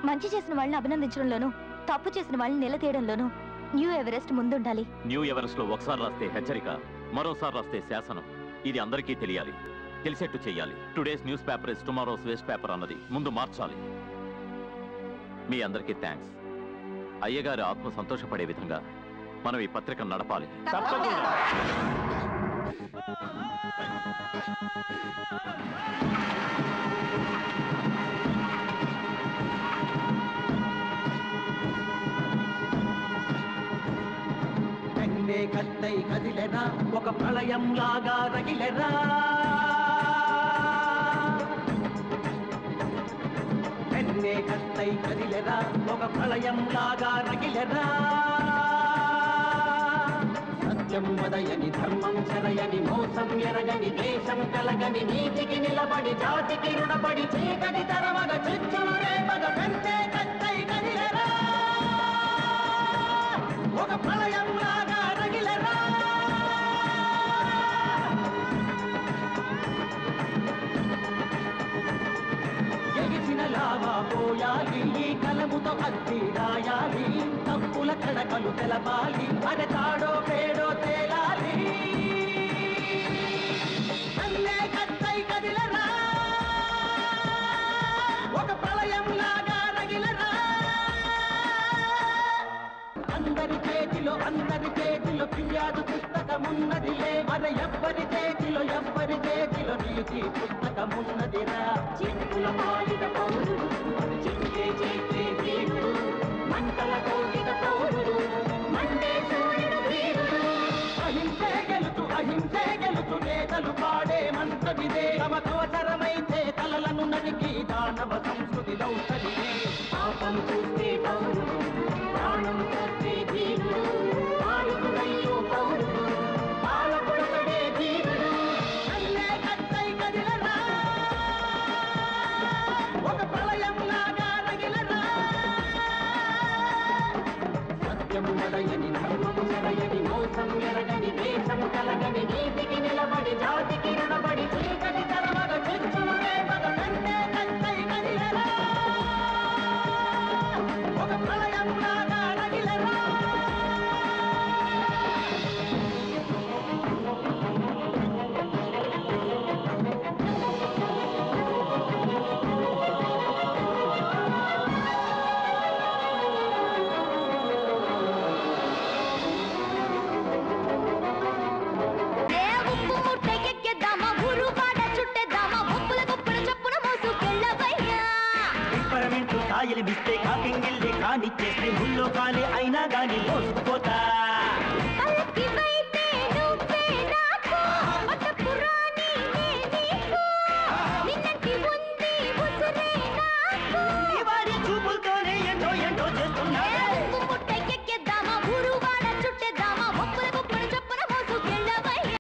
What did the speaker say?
మంచి చేసిన వాళ్ళని అభినందించడంలోనూ తప్పు చేసిన వాళ్ళని నిలతీయడంలోనూ న్యూ ఎవరెస్ట్ ముందుండాలి న్యూ ఎవరెస్ట్ లో ఒకసారి రాస్తే హెచ్చరిక మరోసారి రాస్తే శాసనం ఇది అందరికీ తెలియాలి తెలిసేట్టు చెయ్యాలి today's newspaper is tomorrow's waste paper అన్నది ముందు మార్చాలి మీ అందరికీ థ్యాంక్స్ అయ్యగారి ఆత్మ సంతోషపడే విధంగా మనం ఈ పత్రికను నడపాలి కన్నే కత్తై కదిలెరా ఒక ప్రళయం లాగా రగిలెరా కన్నే కత్తై కదిలెరా ఒక ప్రళయం లాగా రగిలెరా సత్యం వదయని ధర్మం చెరయని మోసం ఎరగని దేశం కలగని నీతికి నిలబడి జాతికి రుణపడి చీకటి తరమగ చిచ్చులు రేపగ పెంచే కత్తై కదిలెరా ఒక ప్రళయం లాగా రగిలెరా ఎగిసిన లావా పోయాలి ఈ కలముతో అద్ది రాయాలి తప్పుల కడకలు తెలపాలి అరే తాడో పేడో తేలాలి అన్నే కత్తై కదిలరా ఒక ప్రళయం లాగా రగిలరా అందరి చేతిలో అందరి చేతిలో ఫిర్యాదు పుస్తకమున్నదిలే అరే ఎవ్వరి చేతిలో ఎవ్వరి చేతిలో నీతి పుస్తకమున్నదిరా చిక్కుల మాలిన పౌరుడు చిక్కే చేసే వీరుడు మంటల కోటిన పౌరుడు మండే సూర్యుడు వీరుడు అహింసే గెలుచు అహింసే గెలుచు నేతలు పాడే మంత్రమిదే తమ కవచరమైతే తలలను నరికి దానవ సంస్కృతి దౌసరిదే పాపం చూస్తే పౌరుడు ప్రాణం చూస్తే ధీరుడు పాలకుడయ్యో పౌరుడు పాలకుడొకడే ధీరుడు అల్లే కత్తై కదిలరా ఒక ప్రళయం లాగా రగిలరా సత్యము నడయని ధర్మము చెరయని మోసం ఎరగని దేశము కలగని నీతికి నిలబడి జాతికి రుణబడి చీకటి తరమగ చిచ్చులు రేపగ కంటే కత్తై కదిలరా ఒక ప్రళయం లాగా రగిలరా ఏ ఉప్పు ముట్టెక్కెద్దామా ఊరు పాట చుట్టేద్దామా ఒప్పుల గొప్పుల చప్పున మోసుకెళ్ళవయ్యా పిప్పరమెంటు కాయలు మిస్తే కాకింగిల్లి కానిచ్చేస్తే ముల్లో కాలే అయినా గాని మోసుకుపోతా